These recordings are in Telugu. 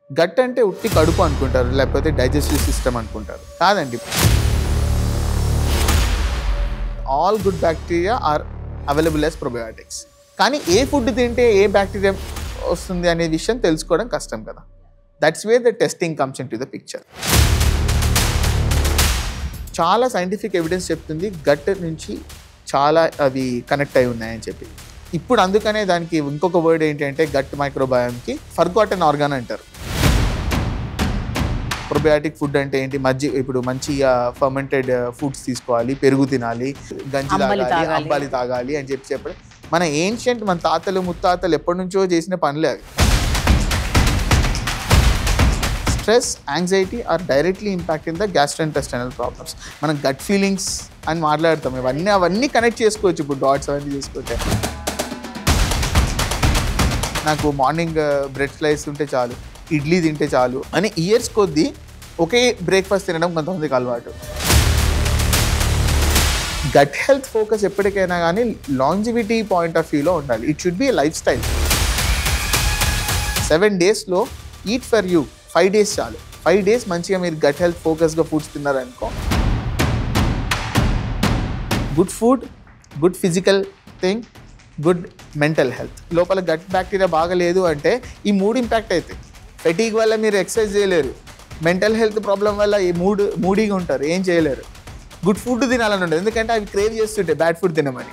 గట్ అంటే ఉట్టి కడుపు అనుకుంటారు లేకపోతే డైజెస్టివ్ సిస్టమ్ అనుకుంటారు కాదండి all good bacteria are available as probiotics కానీ ఏ ఫుడ్ తింటే ఏ బ్యాక్టీరియా వస్తుంది అనే విషయం తెలుసుకోవడం కష్టం కదా that's way the testing comes in to the picture చాలా సైంటిఫిక్ ఎవిడెన్స్ చెప్తుంది గట్ నుంచి చాలా అవి కనెక్ట్ అయి ఉన్నాయని చెప్పి ఇప్పుడు అందుకనే దానికి ఇంకొక వర్డ్ ఏంటంటే గట్ మైక్రోబయామ్కి ఫర్గాటన్ ఆర్గాన్ అంటారు ప్రొబయాటిక్ ఫుడ్ అంటే ఏంటి మజ్జి ఇప్పుడు మంచిగా ఫర్మెంటెడ్ ఫుడ్స్ తీసుకోవాలి పెరుగు తినాలి గంజి అంబలి తాగాలి తాగాలి. అంబాలి తాగాలి అని చెప్పి చెప్పడం మన ఏన్షియంట్ మన తాతలు ముత్తాతలు ఎప్పటి నుంచో చేసిన పనులే అవి stress anxiety are directly impact in the gastrointestinal problems మనం గట్ ఫీలింగ్స్ అని మాట్లాడతాం ఇవన్నీ అవన్నీ కనెక్ట్ చేసుకోవచ్చు ఇప్పుడు డాట్స్ అవన్నీ చేసుకుంటే నాకు మార్నింగ్ బ్రెడ్ స్లైస్ ఉంటే చాలు ఇడ్లీ తింటే చాలు అని ఇయర్స్ కొద్దీ ఒకే బ్రేక్ఫాస్ట్ తినడం కొంతమందికి అలవాటు గట్ హెల్త్ ఫోకస్ ఎప్పటికైనా కానీ లాంజివిటీ పాయింట్ ఆఫ్ వ్యూలో ఉండాలి it should be life style seven డేస్లో eat for you five days చాలు ఫైవ్ డేస్ మంచిగా మీరు గట్ హెల్త్ ఫోకస్గా ఫుడ్స్ తిన్నారనుకో good food good physical thing good mental health లోపల గట్ బ్యాక్టీరియా బాగలేదు అంటే ఈ మూడు ఇంపాక్ట్ అవుతాయి ఫెటీగ్ వల్ల మీరు ఎక్సర్సైజ్ చేయలేరు మెంటల్ హెల్త్ ప్రాబ్లం వల్ల ఈ మూడు మూడీగా ఉంటారు ఏం చేయలేరు గుడ్ ఫుడ్ తినాలని ఉండదు ఎందుకంటే అవి క్రేవ్ చేస్తుంటాయి బ్యాడ్ ఫుడ్ తినమని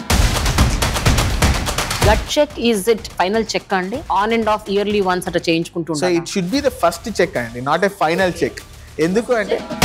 gut check is it final check అండి on and off yearly once అట్లా చేయించుకుంటూ సో ఉండాలి it should be the first check అండి నాట్ ఎ ఫైనల్ చెక్ ఎందుకు అంటే